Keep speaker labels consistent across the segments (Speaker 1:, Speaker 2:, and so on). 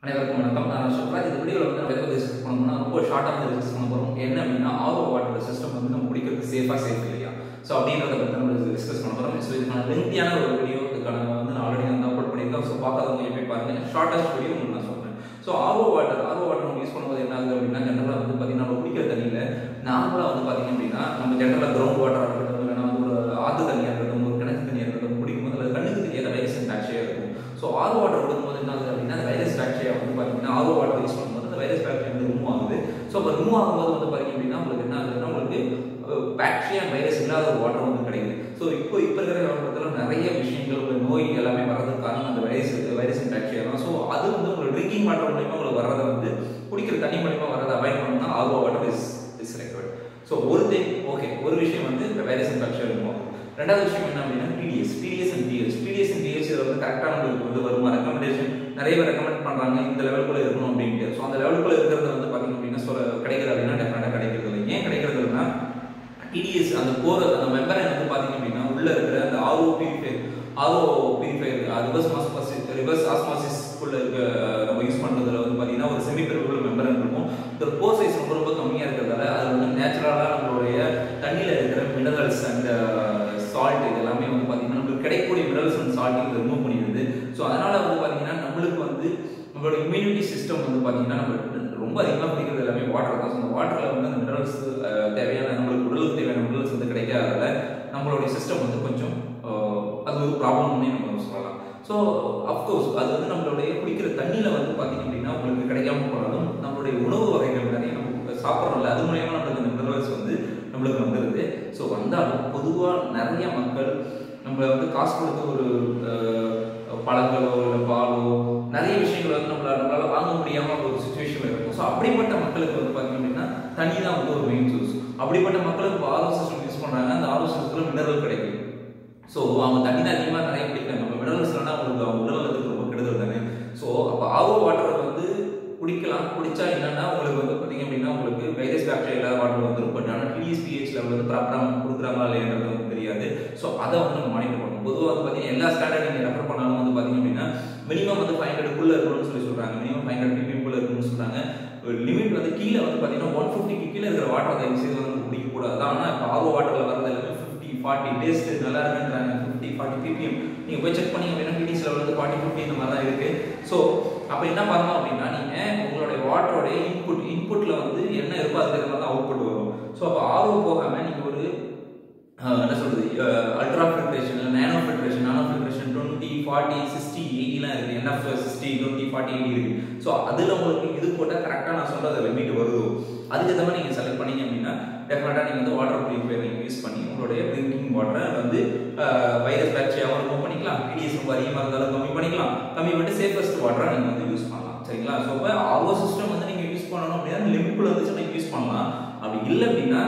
Speaker 1: அனைவருக்கும் வணக்கம் நான் சொல்கிறேன் இந்த வீடியோவில் வந்து நம்ம எதை பற்றி டிஸ்கஸ் பண்ணோம்னா ரொம்ப ஷார்ட்டாக வந்து டிஸ்கஸ் பண்ண போகிறோம் என்ன அப்படின்னா ஆர்ஓ வாட்டர் சிஸ்டம் வந்து நம்ம குடிக்கிறது சேஃபாக சேஃப் இல்லையா ஸோ அப்படின்றத பற்றி நம்ம டிஸ்கஸ் பண்ண போகிறோம் ஸோ இதுக்கான லென்த்தியான ஒரு வீடியோ இதுக்கான வந்து நான் ஆல்ரெடி வந்து அப்லோட் பண்ணியிருக்கேன் ஸோ பார்க்காதவங்க போய் பாருங்க ஷார்ட்டஸ்ட் வீடியோ உங்களுக்கு நான் சொல்கிறேன் so RO water RO water நம்ம யூஸ் பண்ணும்போது என்ன ஆகுது அப்படின்னா ஜென்ரலாக வந்து பார்த்தீங்கன்னா நம்ம குடிக்கிற தண்ணியில் நார்மலாக வந்து பார்த்தீங்க அப்படின்னா நம்ம ஜென்ரலாக கிரவுண்ட் வாட்டராக இருக்கட்டும் இல்லைன்னா வந்து ஒரு ஆற்று தண்ணியாக இருக்கட்டும் ஒரு கிணத்து தண்ணியாக இருக்கட்டும் குடிக்கும்போது அது கண்ணுக்கு தெரியாத வைரஸ் பேக்டீரியா இருக்கும் ஸோ ஆர்ஓ வாட்டர் கொடுக்கும்போது என்ன ஆகுது அப்படின்னா அந்த வைரஸ் பாக்டீரியா வந்து பார்த்தீங்கன்னா ஆர்ஓ வாட்டர் யூஸ் பண்ணும்போது அந்த வைரஸ் பாக்டீரியா வந்து ரிமூவ் ஆகுது ஸோ அப்போ ரிமூவ் ஆகும்போது வந்து பார்த்தீங்க அப்படின்னா உங்களுக்கு என்ன ஆகுதுன்னா உங்களுக்கு பாக்டீரியா வைரஸ் இல்லாத ஒரு வாட்டர் வந்து கிடைக்குது ஸோ இப்போ இப்போ இருக்கிற காலகட்டத்தில் நிறைய விஷயங்கள் ஒரு நோய் எல்லாமே வர்றதுக்கு காரணம் அந்த வைரஸ் வைரஸ் பாக்டீரியா தான் ஸோ அது வந்து உங்களுக்கு ட்ரிங்கிங் வாட்டர் மூலியமாக உங்களுக்கு வர்றதை வந்து குடிக்கிற தண்ணி மூலியமாக வர்றதை அவாய்ட் பண்ணணும்னா RO water is is required so ஒரு திங் ஓகே ஒரு விஷயம் வந்து இந்த வைரஸ் இன்ஃபெக்ஷன் இருக்கும் ரெண்டாவது விஷயம் என்ன அப்படின்னா TDS TDS and pH TDS and pH இதில் வந்து கரெக்டாக நம்மளுக்கு வந்து வருமா ரெக்கமெண்டேஷன் நிறைய பேர் ரெக்கமெண்ட் பண்ணுறாங்க இந்த லெவலுக்குள்ள இருக்கணும் அப்படின்ட்டு ஸோ அந்த லெவலுக்குள்ள இருக்கிறது வந்து பார்த்தீங்க அப்படின்னா சொல்ல கிடைக்குது அப்படின்னா டெஃபினட்டாக கிடைக்கிறது இல்லை ஏன் கிடைக்கிறது இல்லைன்னா டிடிஎஸ் அந்த கோர் அந்த மெம்பரைன் வந்து பார்த்தீங்க அப்படின்னா உள்ள இருக்கிற அந்த RO purifier RO purifier reverse osmosis reverse ஆஸ்மாசிஸ்க்குள்ள இருக்க நம்ம யூஸ் பண்ணுறதுல வந்து பார்த்தீங்கன்னா ஒரு செமி பெருகுள் மெம்பரன் இருக்கும் இந்த கோர் சைஸ் ரொம்ப ரொம்ப கம்மியாக இருக்கிறதால அது வந்து நேச்சுரலாக நம்மளுடைய தண்ணியில் இருக்கிற மினரல்ஸ் அந்த சால்ட் இது எல்லாமே வந்து பார்த்தீங்கன்னா நம்மளுக்கு கிடைக்கக்கூடிய மினரல்ஸ் அண்ட் சால்ட் இது ரிமூவ் பண்ணிடுது ஸோ அதனால் வந்து பார்த்தீங்கன்னா நம்மளுக்கு வந்து நம்மளோட இம்யூனிட்டி சிஸ்டம் வந்து பார்த்தீங்கன்னா நம்ம ரொம்ப அதிகமாக குடிக்கிறது எல்லாமே வாட்டர் தான் ஸோ அந்த வாட்டரில் வந்து அந்த மினரல்ஸ் தேவையான நம்மளுக்கு உடலுக்கு தேவையான மினரல்ஸ் வந்து கிடைக்காததால நம்மளுடைய சிஸ்டம் வந்து கொஞ்சம் அது ஒரு ப்ராப்ளம்னே நம்ம சொல்லலாம் ஸோ அஃப்கோர்ஸ் அது வந்து நம்மளுடைய குடிக்கிற தண்ணியில் வந்து பார்த்தீங்க அப்படின்னா உங்களுக்கு கிடைக்காம போனாலும் நம்மளுடைய உணவு வகைகள் நிறைய நம்ம சாப்பிட்றோம்ல அது மூலயமா நம்மளுக்கு இந்த மினரல்ஸ் வந்து நம்மளுக்கு வந்துடுது ஸோ வந்தாலும் பொதுவாக நிறைய மக்கள் நம்ம வந்து காசு கொடுத்து ஒரு பழங்களோ இல்லை பாலோ நிறைய விஷயங்கள் வந்து நம்மளால நம்மளால வாங்க முடியாமல் ஒரு சுச்சுவேஷன் இருக்கும் ஸோ அப்படிப்பட்ட மக்களுக்கு வந்து பார்த்தீங்க அப்படின்னா தண்ணி தான் வந்து ஒரு மெயின் சோர்ஸ் அப்படிப்பட்ட மக்களுக்கு இப்போ ஆரோ சிஸ்டம் யூஸ் பண்ணுறாங்க அந்த ஆரோ சிஸ்டத்தில் மினரல் கிடைக்கும் ஸோ அவங்க தண்ணி தான் அதிகமாக நிறைய குடிக்கிறாங்க நம்ம மினரல்ஸ் இல்லைனா அவங்களுக்கு அவங்க உடல் நலத்துக்கு ரொம்ப கெடுதல் தானே ஸோ அப்போ ஆரோ வாட்டரை வந்து குடிக்கலாம் குடிச்சா என்னன்னா உங்களுக்கு வந்து பார்த்தீங்க அப்படின்னா உங்களுக்கு வைரஸ் பாக்டீரியா இல்லாத வாட்டர் வந்துடும் பட் ஆனால் டிடிஎஸ் பிஹெச் லெவல் வந்து ப்ராப்பராக கொடுக்குறாங்களா இல்லைன்றது வந்து தெரியாது ஸோ அதை வந்து நம்ம மானிட்டர் பண்ணணும் பொதுவாக வந்து பார்த்தீங்கன்னா எல்லா ஸ்டாண்டர்ட் நீங்கள் ரெஃபர் பண்ணாலும் வந்து பார்த்தீங்க அப்படின்னா மினிமம் வந்து ஃபைவ் ஹண்ட்ரட்குள்ளே இருக்கணும்னு சொல்லி சொல்கிறாங்க மினிமம் ஃபைவ் ஹண்ட்ரட் பிபிஎம்குள்ளே இருக்கணும்னு சொல்கிறாங்க லிமிட் வந்து கீழே வந்து பார்த்தீங்கன்னா ஒன் ஃபிஃப்டிக்கு கீழே இருக்கிற வாட்டர் தயவு செய்து வந்து குடிக்கக்கூடாது ஆனால் இப்போ ஆர்ஓ வாட்டரில் வரது எல்லாமே ஃபிஃப்டி ஃபார்ட்டி டேஸ்ட் நல்லா இருக்குன்றாங்க ஃபிஃப்டி ஃபார்ட்டி பிபிஎம் நீங்கள் போய் செக் பண்ணீங்க அப்படின்னா டிடிஎஸ் லெவல் வந்து ஃபார்ட்டி ஃபிஃப்டி இந்த மாதிரி தான் இருக்குது ஸோ அப்போ என்ன பண்ணலாம் அப்படின்னா நீங்கள் உங்களுடைய வாட்டரோடைய இன்புட் இன்புட்டில் வந்து என்ன இருக்கோ அதுக்கு மாதிரி தான் அவுட்புட் வரும் ஸோ அப்போ ஆர்ஓ போகாமல் நீங்கள் ஒரு என்ன சொல்றது அல்ட்ரா ஃபில்ட்ரேஷன் இல்லை nano filtration nano filtration twenty forty sixty எயிட்டிலாம் இருக்குது NF sixty twenty forty eighty இருக்குது ஸோ அதில் உங்களுக்கு இது போட்டால் கரெக்டாக நான் சொல்கிறது லிமிட் வருதோ அதுக்கு ஏற்ற மாதிரி நீங்கள் செலக்ட் பண்ணீங்க அப்படின்னா டெஃபினட்டாக நீங்கள் வந்து வாட்டர் ப்யூரிஃபையர் நீங்கள் யூஸ் பண்ணி உங்களுடைய ட்ரிங்கிங் வாட்டரை வந்து வைரஸ் பேக்டீரியாவும் ரிமூவ் பண்ணிக்கலாம் பிடிஎஸ் ரொம்ப அதிகமாக இருந்தாலும் கம்மி பண்ணிக்கலாம் கம்மி பண்ணிட்டு சேஃபஸ்ட் வாட்டரை நீங்கள் வந்து யூஸ் பண்ணலாம் சரிங்களா ஸோ இப்போ ஆர்ஓ சிஸ்டம் வந்து நீங்கள் யூஸ் பண்ணணும் அப்படின்னா லிமிட்குள்ள இருந்துச்சு நீங்கள் யூஸ் பண்ணலாம் அப்படி இல்லை அப்படின்னா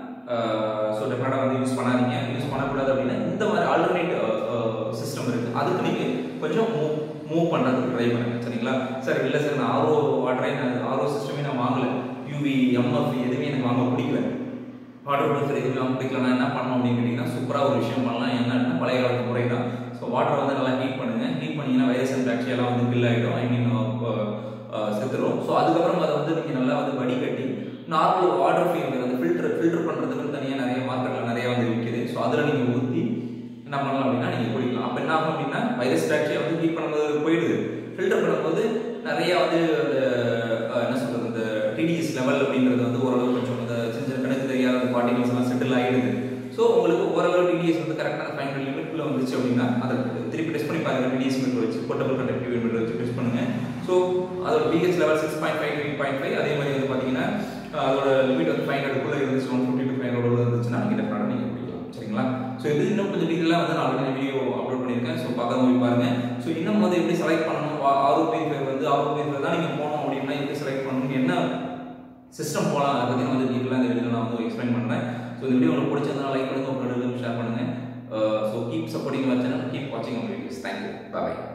Speaker 1: ஸோ டெஃபினட்டாக வந்து யூஸ் பண்ணாதீங்க யூஸ் பண்ணக்கூடாது அப்படின்னா இந்த மாதிரி ஆல்டர்னேட் சிஸ்டம் இருக்குது அதுக்கு நீங்கள் கொஞ்சம் மூவ் மூவ் பண்ணுறதுக்கு ட்ரை பண்ணுங்க சரிங்களா சார் இல்லை சார் நான் ஆர்ஓ வாட்டரே நான் ஆர்ஓ சிஸ்டமே நான் வாங்கலை யூவி எம்எஃப் எதுவுமே எனக்கு வாங்க பிடிக்கல வாட்டர் ப்ரூஃபர் எதுவுமே வாங்க பிடிக்கல நான் என்ன பண்ணணும் அப்படின்னு கேட்டிங்கன்னா சூப்பராக ஒரு விஷயம் பண்ணலாம் என்னன்னா பழைய காலத்து முறை தான் ஸோ வாட்டரை வந்து நல்லா ஹீட் பண்ணுங்கள் ஹீட் பண்ணிங்கன்னா வைரஸ் அண்ட் பாக்டீரியாலாம் வந்து கில் ஆகிடும் ஐ மீன் செத்துரும் ஸோ அதுக்கப்புறம் அதை வந்து நீங்கள் நல்லா வந்து வடிகட்டி நார்மல் வாட்டர் ஃபில்டர் அந்த ஃபில்டர் ஃபில்டர் பண்ணுறதுக்கு தனியாக நிறைய மார்க்கெட்டில் நிறைய வந்து விற்கிது ஸோ அதில் நீங்கள் ஊற்றி என்ன பண்ணலாம் அப்படின்னா நீங்கள் குடிக்கலாம் அப்போ என்ன ஆகும் அப்படின்னா வைரஸ் பாக்டீரியா வந்து ஹீட் பண்ணும்போது போயிடுது ஃபில்டர் பண்ணும்போது நிறைய வந்து அந்த என்ன சொல்கிறது இந்த டிடிஎஸ் லெவல் அப்படிங்கிறது வந்து ஓரளவு கொஞ்சம் அந்த சின்ன சின்ன கணக்கு தெரியாத பார்ட்டிகல்ஸ் எல்லாம் செட்டில் ஆகிடுது ஸோ உங்களுக்கு ஓரளவு டிடிஎஸ் வந்து கரெக்டான ஃபைவ் ஹண்ட்ரட் லிமிட்குள்ளே வந்துச்சு அப்படின்னா அதை திருப்பி டெஸ்ட் பண்ணி பாருங்க டிடிஎஸ் மீட்டர் வச்சு போர்ட்டபிள் கண்டக்டிவ் மீட்டர் வச்சு டெஸ்ட் பண்ணுங்க ஸோ அதோட pH level six point five eight point five அதே மாதிரி வந்து பார்த்தீங்கன்னா அதோட லிமிட் வந்து ஃபைவ் ஹண்ட்ரட்குள்ளே இருந்துச்சு one fifty to five hundred இருந்துச்சுன்னா நீங்கள் டெஃபினட்டாக நீங்கள் குடிக்கலாம் சரிங்களா ஸோ இது இன்னும் கொஞ்சம் டீட்டெயிலாக வந்து நான் ஆல்ரெடி வீடியோ அப்லோட் பண்ணியிருக்கேன் ஸோ பார்க்க போய் பாருங்க ஸோ இன்னும் வந்து எப்படி செலக்ட் பண்ணணும் ஆரோ பேர் வந்து ஆரோ பேர் தான் நீங்கள் போனோம் அப்படின்னா எப்படி செலக்ட் பண்ணணும் என்ன சிஸ்டம் போகலாம் அதை பற்றி வந்து டீட்டெயிலாக இந்த வீடியோ நான் வந்து எக்ஸ்பிளைன் பண்ணுறேன் ஸோ இந்த வீடியோ உங்களுக்கு பிடிச்சதுனால லைக் பண்ணுங்க உங்களோட ஷேர் பண்ணுங்கள் so keep supporting channel keep வாட்சிங் வீடியோஸ் தேங்க்யூ பாய்